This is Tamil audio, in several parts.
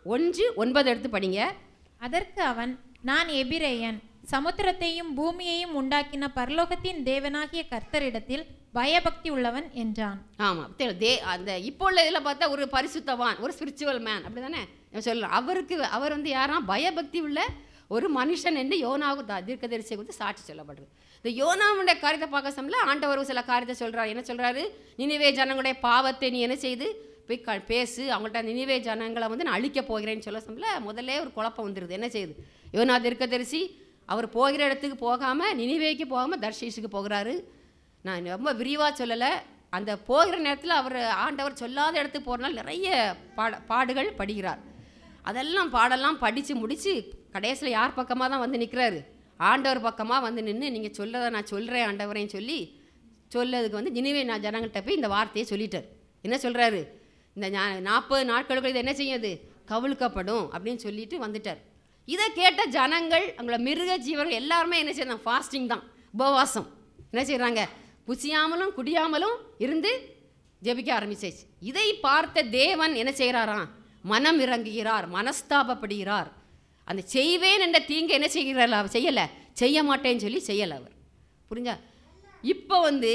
ஒன்று ஒன்பது எடுத்து படிங்க அதற்கு அவன் நான் எபிரேயன் சமுத்திரத்தையும் பூமியையும் உண்டாக்கின பரலோகத்தின் தேவனாகிய கர்த்தரிடத்தில் பயபக்தி உள்ளவன் என்றான் ஆமாம் தே அந்த இப்போ உள்ள இதில் பார்த்தா ஒரு பரிசுத்தவான் ஒரு ஸ்பிரிச்சுவல் மேன் அப்படி தானே சொல்லலாம் அவருக்கு அவர் வந்து யாரா பயபக்தி உள்ள ஒரு மனுஷன் என்று யோனாவுக்கு த- தீர்க்கதரிசியை வந்து சாட்சி சொல்லப்படுது இந்த யோனாவுடைய காரியத்தை பார்க்க சமல ஆண்டவர் சில காரியத்தை சொல்றாரு என்ன சொல்றாரு நினைவே ஜனங்களுடைய பாவத்தை நீ என்ன செய்து போய் க பேசு அவங்கள்ட்ட நினைவே ஜனங்களை வந்து நான் அழிக்க போகிறேன்னு சொல்ல சமல முதல்ல ஒரு குழப்பம் வந்துடுது என்ன செய்யுது யோனா தீர்க்கதரிசி அவர் போகிற இடத்துக்கு போகாமல் நினைவேக்கு போகாமல் தர்ஷீஷுக்கு போகிறாரு நான் ரொம்ப விரிவாக சொல்லலை அந்த போகிற நேரத்தில் அவர் ஆண்டவர் சொல்லாத இடத்துக்கு போகிறனால நிறைய பாட பாடுகள் படுகிறார் அதெல்லாம் பாடெல்லாம் படித்து முடித்து கடைசியில் யார் பக்கமாக தான் வந்து நிற்கிறாரு ஆண்டவர் பக்கமாக வந்து நின்று நீங்கள் சொல்லதை நான் சொல்கிறேன் ஆண்டவரேன்னு சொல்லி சொல்லதுக்கு வந்து நினைவே நான் ஜனங்கள்கிட்ட போய் இந்த வார்த்தையை சொல்லிட்டார் என்ன சொல்கிறாரு இந்த நாற்பது நாட்களுக்கு இது என்ன செய்யாது கவிழ்க்கப்படும் அப்படின்னு சொல்லிட்டு வந்துட்டார் இதை கேட்ட ஜனங்கள் அவங்கள மிருக ஜீவர்கள் எல்லாருமே என்ன செய்யறாங்க ஃபாஸ்டிங் தான் உபவாசம் என்ன செய்கிறாங்க புசியாமலும் குடியாமலும் இருந்து ஜெபிக்க ஆரம்பிச்சாச்சு இதை பார்த்த தேவன் என்ன செய்கிறாராம் மனம் இறங்குகிறார் மனஸ்தாபப்படுகிறார் அந்த செய்வேன் என்ற தீங்கு என்ன செய்கிறார் அவர் செய்யலை செய்ய மாட்டேன்னு சொல்லி செய்யலை அவர் புரிஞ்சா இப்போ வந்து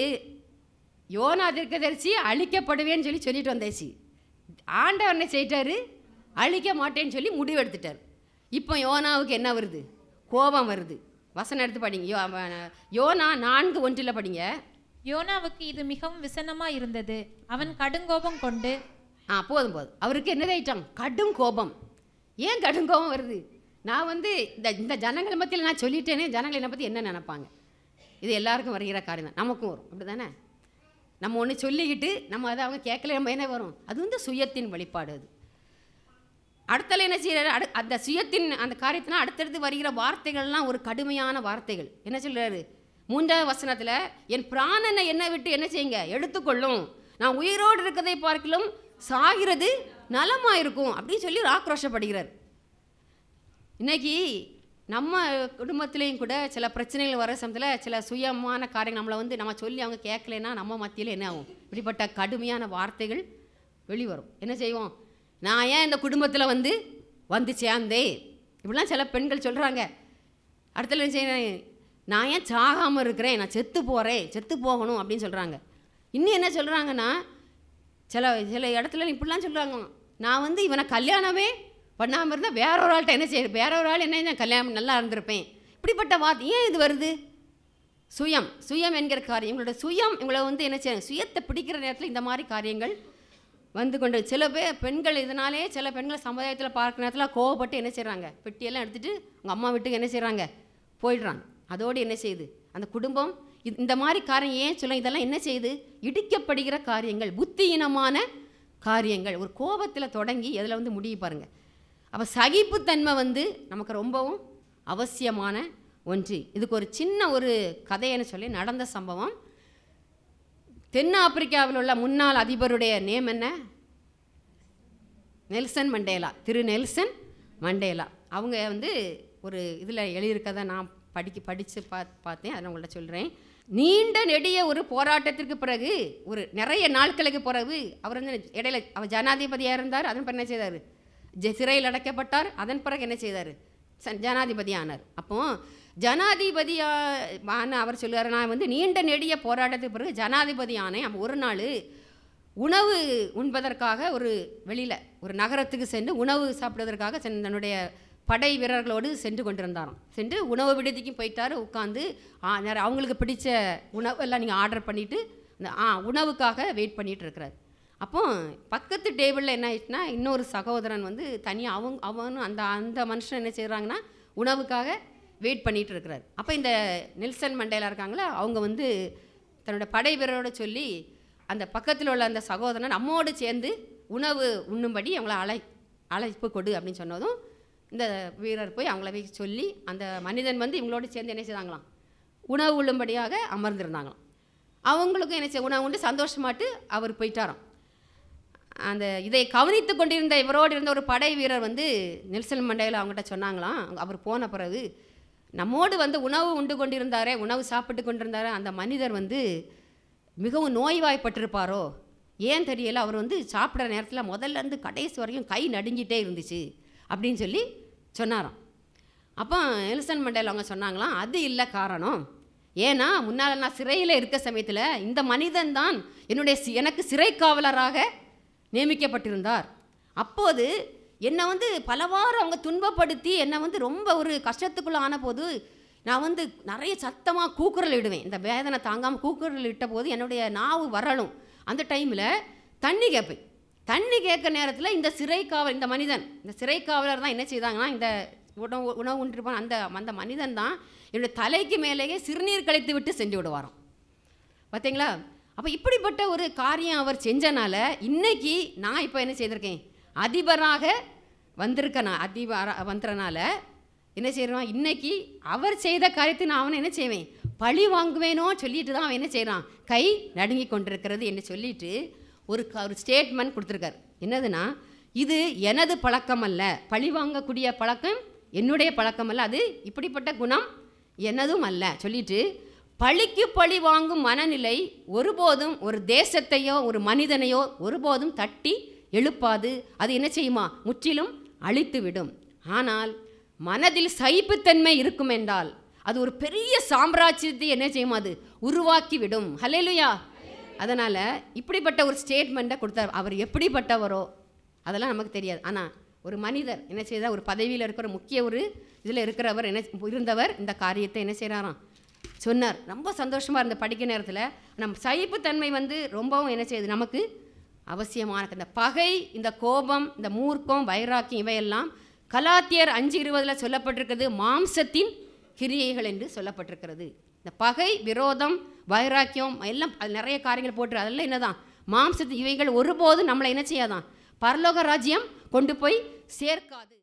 யோனா தீர்க்கதரிசி அழிக்கப்படுவேன்னு சொல்லி சொல்லிட்டு வந்தாச்சு ஆண்டவர் என்ன செய்யிட்டாரு அழிக்க மாட்டேன்னு சொல்லி முடிவெடுத்துட்டார் இப்போ யோனாவுக்கு என்ன வருது கோபம் வருது வசனம் எடுத்து படிங்க யோ அவன் யோனா நான்கு ஒன்றில் படிங்க யோனாவுக்கு இது மிகவும் விசனமா இருந்தது அவன் கடுங்கோபம் கொண்டு ஆ போதும் போதும் அவருக்கு என்னதாயிட்டான் கடும் கோபம் ஏன் கடும் கோபம் வருது நான் வந்து இந்த இந்த ஜனங்கள் மத்தியில் நான் சொல்லிட்டேனே ஜனங்கள் என்னை பற்றி என்ன நினைப்பாங்க இது எல்லாருக்கும் வருகிற காரியம் தான் நமக்கும் வரும் அப்படி தானே நம்ம ஒன்று சொல்லிக்கிட்டு நம்ம அதை அவங்க கேட்கல நம்ம என்ன வரும் அது வந்து சுயத்தின் வெளிப்பாடு அது அடுத்தல என்ன செய்யறாரு அடு அந்த சுயத்தின் அந்த காரியத்தினா அடுத்தடுத்து வருகிற வார்த்தைகள்லாம் ஒரு கடுமையான வார்த்தைகள் என்ன சொல்றாரு மூன்றாவது வசனத்தில் என் பிராணனை என்னை விட்டு என்ன செய்யுங்க எடுத்துக்கொள்ளும் நான் உயிரோடு இருக்கதை பார்க்கலும் சாகிறது நலமா இருக்கும் அப்படின்னு சொல்லி ஒரு ஆக்ரோஷப்படுகிறார் இன்னைக்கு நம்ம குடும்பத்திலையும் கூட சில பிரச்சனைகள் வர சமயத்தில் சில சுயமான காரியங்கள் நம்மளை வந்து நம்ம சொல்லி அவங்க கேட்கலைன்னா நம்ம மத்தியில் என்ன ஆகும் இப்படிப்பட்ட கடுமையான வார்த்தைகள் வெளிவரும் என்ன செய்வோம் நான் ஏன் இந்த குடும்பத்தில் வந்து வந்து சேர்ந்தேன் இப்படிலாம் சில பெண்கள் சொல்கிறாங்க அடுத்தல என்ன செய்யறேன் நான் ஏன் சாகாமல் இருக்கிறேன் நான் செத்து போகிறேன் செத்து போகணும் அப்படின்னு சொல்கிறாங்க இன்னும் என்ன சொல்கிறாங்கன்னா சில சில இடத்துல இப்படிலாம் சொல்கிறாங்க நான் வந்து இவனை கல்யாணமே பண்ணாமல் இருந்தால் வேற ஒரு ஆள்கிட்ட என்ன செய்ய வேற ஒரு ஆள் என்ன நான் கல்யாணம் நல்லா இருந்திருப்பேன் இப்படிப்பட்ட வார்த்தை ஏன் இது வருது சுயம் சுயம் என்கிற காரியம் இவங்களோட சுயம் இவங்களை வந்து என்ன செய்ய சுயத்தை பிடிக்கிற நேரத்தில் இந்த மாதிரி காரியங்கள் வந்து கொண்டு சில பேர் பெண்கள் இதனாலே சில பெண்கள் சமுதாயத்தில் பார்க்குற நேரத்தில் கோவப்பட்டு என்ன செய்கிறாங்க பெட்டியெல்லாம் எடுத்துகிட்டு உங்கள் அம்மா வீட்டுக்கு என்ன செய்கிறாங்க போயிடுறாங்க அதோடு என்ன செய்யுது அந்த குடும்பம் இது- இந்த மாதிரி காரியம் ஏன் சொல்ல இதெல்லாம் என்ன செய்யுது இடிக்கப்படுகிற காரியங்கள் புத்தியீனமான காரியங்கள் ஒரு கோபத்தில் தொடங்கி அதில் வந்து முடிவு பாருங்க அப்போ சகிப்புத்தன்மை வந்து நமக்கு ரொம்பவும் அவசியமான ஒன்று இதுக்கு ஒரு சின்ன ஒரு கதைன்னு சொல்லி நடந்த சம்பவம் தென்னாப்பிரிக்காவில் உள்ள முன்னாள் அதிபருடைய நேம் என்ன நெல்சன் மண்டேலா திரு நெல்சன் மண்டேலா அவங்க வந்து ஒரு இதில் எழுதியிருக்கதை நான் படிக்க படித்து பா பார்த்தேன் அதை நான் உங்கள்ட்ட சொல்கிறேன் நீண்ட நெடிய ஒரு போராட்டத்திற்கு பிறகு ஒரு நிறைய நாட்களுக்கு பிறகு அவர் வந்து இடையில அவர் ஜனாதிபதியாக இருந்தார் அதன் பிறகு என்ன செய்தார் ஜ சிறையில் அடைக்கப்பட்டார் அதன் பிறகு என்ன செய்தார் ஜனாதிபதி ஆனார் அப்போ ஜனாதிபதியா ஆன அவர் சொல்லுவார் நான் வந்து நீண்ட நெடிய போராட்டத்துக்கு பிறகு ஜனாதிபதி ஆனேன் அப்போ ஒரு நாள் உணவு உண்பதற்காக ஒரு வெளியில் ஒரு நகரத்துக்கு சென்று உணவு சாப்பிடுவதற்காக சென் தன்னுடைய படை வீரர்களோடு சென்று கொண்டிருந்தாராம் சென்று உணவு விடுதிக்கு போயிட்டாரு உட்காந்து அவங்களுக்கு பிடிச்ச உணவு எல்லாம் நீங்கள் ஆர்டர் பண்ணிவிட்டு இந்த ஆ உணவுக்காக வெயிட் பண்ணிட்டு இருக்கிறார் அப்போ பக்கத்து டேபிளில் என்ன ஆயிடுச்சுன்னா இன்னொரு சகோதரன் வந்து தனியாக அவங்க அவனும் அந்த அந்த மனுஷன் என்ன செய்கிறாங்கன்னா உணவுக்காக வெயிட் பண்ணிட்டு இருக்கிறார் அப்போ இந்த நெல்சன் மண்டேலா இருக்காங்களா அவங்க வந்து தன்னோட படை வீரரோட சொல்லி அந்த பக்கத்தில் உள்ள அந்த சகோதரன் நம்மோடு சேர்ந்து உணவு உண்ணும்படி அவங்கள அழை அழைப்பு கொடு அப்படின்னு சொன்னதும் இந்த வீரர் போய் அவங்கள போய் சொல்லி அந்த மனிதன் வந்து இவங்களோட சேர்ந்து என்ன செய்தாங்களாம் உணவு உள்ளும்படியாக அமர்ந்திருந்தாங்களாம் அவங்களுக்கும் என்ன செய்ய உணவு உண்டு சந்தோஷமாட்டு அவர் போயிட்டாராம் அந்த இதை கவனித்து கொண்டிருந்த இவரோடு இருந்த ஒரு படை வீரர் வந்து நெல்சன் மண்டேலா அவங்ககிட்ட சொன்னாங்களாம் அவர் போன பிறகு நம்மோடு வந்து உணவு உண்டு கொண்டிருந்தாரே உணவு சாப்பிட்டு கொண்டிருந்தாரே அந்த மனிதர் வந்து மிகவும் நோய்வாய்ப்பட்டிருப்பாரோ ஏன் தெரியல அவர் வந்து சாப்பிட்ற நேரத்தில் முதல்ல இருந்து கடைசி வரைக்கும் கை நடுங்கிட்டே இருந்துச்சு அப்படின்னு சொல்லி சொன்னாராம் அப்போ எலிசன் மண்டேல் அவங்க சொன்னாங்களாம் அது இல்லை காரணம் ஏன்னா முன்னால் நான் சிறையில் இருக்க சமயத்தில் இந்த மனிதன் தான் என்னுடைய சி- எனக்கு சிறை காவலராக நியமிக்கப்பட்டிருந்தார் அப்போது என்னை வந்து பலவாறு அவங்க துன்பப்படுத்தி என்னை வந்து ரொம்ப ஒரு கஷ்டத்துக்குள்ள ஆன போது நான் வந்து நிறைய சத்தமாக கூக்குரல் இடுவேன் இந்த வேதனை தாங்காமல் கூக்குரல் இட்ட போது என்னுடைய நாவு வரலும் அந்த டைமில் தண்ணி கேட்பேன் தண்ணி கேட்க நேரத்தில் இந்த சிறை காவல் இந்த மனிதன் இந்த சிறை காவலர் தான் என்ன செய்தாங்கன்னா இந்த உணவு உணவு உண்டிருப்பான் அந்த அந்த மனிதன் தான் என்னுடைய தலைக்கு மேலேயே சிறுநீர் கழித்து விட்டு செஞ்சு விடுவாராம் பார்த்தீங்களா அப்போ இப்படிப்பட்ட ஒரு காரியம் அவர் செஞ்சனால இன்னைக்கு நான் இப்போ என்ன செய்திருக்கேன் அதிபராக வந்திருக்க நான் அதிபர வந்தனால என்ன செய்கிறான் இன்னைக்கு அவர் செய்த காரியத்தை நான் அவனை என்ன செய்வேன் பழி வாங்குவேனோ சொல்லிட்டு தான் அவன் என்ன செய்கிறான் கை நடுங்கி கொண்டிருக்கிறது என்று சொல்லிட்டு ஒரு க- ஒரு ஸ்டேட்மெண்ட் கொடுத்துருக்காரு என்னதுன்னா இது எனது பழக்கம் அல்ல பழி வாங்கக்கூடிய பழக்கம் என்னுடைய பழக்கம் அல்ல அது இப்படிப்பட்ட குணம் எனதும் அல்ல சொல்லிட்டு பழிக்கு பழி வாங்கும் மனநிலை ஒருபோதும் ஒரு தேசத்தையோ ஒரு மனிதனையோ ஒருபோதும் தட்டி எழுப்பாது அது என்ன செய்யுமா முற்றிலும் அழித்து விடும் ஆனால் மனதில் சகிப்புத்தன்மை இருக்கும் என்றால் அது ஒரு பெரிய சாம்ராஜ்யத்தை என்ன செய்யும் அது உருவாக்கி விடும் ஹலேலுயா அதனால் இப்படிப்பட்ட ஒரு ஸ்டேட்மெண்ட்டை கொடுத்தார் அவர் எப்படிப்பட்டவரோ அதெல்லாம் நமக்கு தெரியாது ஆனால் ஒரு மனிதர் என்ன செய்தார் ஒரு பதவியில் இருக்கிற முக்கிய ஒரு இதில் இருக்கிறவர் என்ன இருந்தவர் இந்த காரியத்தை என்ன செய்கிறாராம் சொன்னார் ரொம்ப சந்தோஷமாக இருந்த படிக்க நேரத்தில் நம்ம சகிப்புத்தன்மை வந்து ரொம்பவும் என்ன செய்யுது நமக்கு அவசியமான இந்த பகை இந்த கோபம் இந்த மூர்க்கம் வைராக்கியம் இவையெல்லாம் கலாத்தியர் அஞ்சு இருபதில் சொல்லப்பட்டிருக்கிறது மாம்சத்தின் கிரியைகள் என்று சொல்லப்பட்டிருக்கிறது இந்த பகை விரோதம் வைராக்கியம் எல்லாம் அது நிறைய காரியங்கள் போட்டு அதெல்லாம் என்னதான் மாம்சத்து இவைகள் ஒருபோதும் நம்மளை என்ன செய்யாதான் பரலோக ராஜ்யம் கொண்டு போய் சேர்க்காது